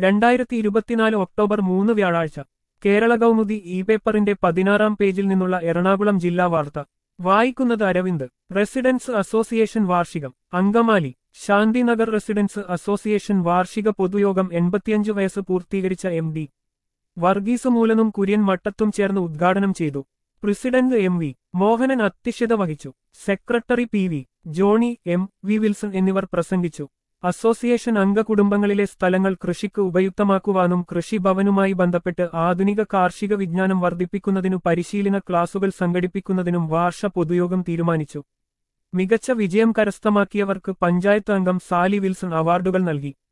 രണ്ടായിരത്തി ഇരുപത്തിനാല് ഒക്ടോബർ മൂന്ന് വ്യാഴാഴ്ച കേരള കൗമുദി ഇ പേപ്പറിന്റെ പതിനാറാം പേജിൽ നിന്നുള്ള എറണാകുളം ജില്ലാ വാർത്ത വായിക്കുന്നത് അരവിന്ദ് റെസിഡൻസ് അസോസിയേഷൻ വാർഷികം അങ്കമാലി ശാന്തിനഗർ റെസിഡൻസ് അസോസിയേഷൻ വാർഷിക പൊതുയോഗം എൺപത്തിയഞ്ച് വയസ്സ് പൂർത്തീകരിച്ച എം ഡി വർഗീസ് മൂലനും കുര്യൻ മട്ടത്തും ചേർന്ന് ഉദ്ഘാടനം ചെയ്തു പ്രസിഡന്റ് എം വി മോഹനൻ അധ്യക്ഷത വഹിച്ചു secretary P V Johny M V Wilson എന്നിവർ പ്രസംഗിച്ചു അസോസിയേഷൻ അംഗകുടുംബങ്ങളിലെ സ്ഥലങ്ങൾ കൃഷിക്ക് ഉപയുക്തമാക്കുവാനും കൃഷിഭവനുമായി ബന്ധപ്പെട്ട് ആധുനിക കാർഷിക വിജ്ഞാനം വർദ്ധിപ്പിക്കുന്നതിനു പരിശീലന ക്ലാസുകൾ സംഘടിപ്പിക്കുന്നതിനും വാർഷ പൊതുയോഗം തീരുമാനിച്ചു മികച്ച വിജയം കരസ്ഥമാക്കിയവർക്ക് പഞ്ചായത്ത് അംഗം സാലി വിൽസൺ അവാർഡുകൾ നൽകി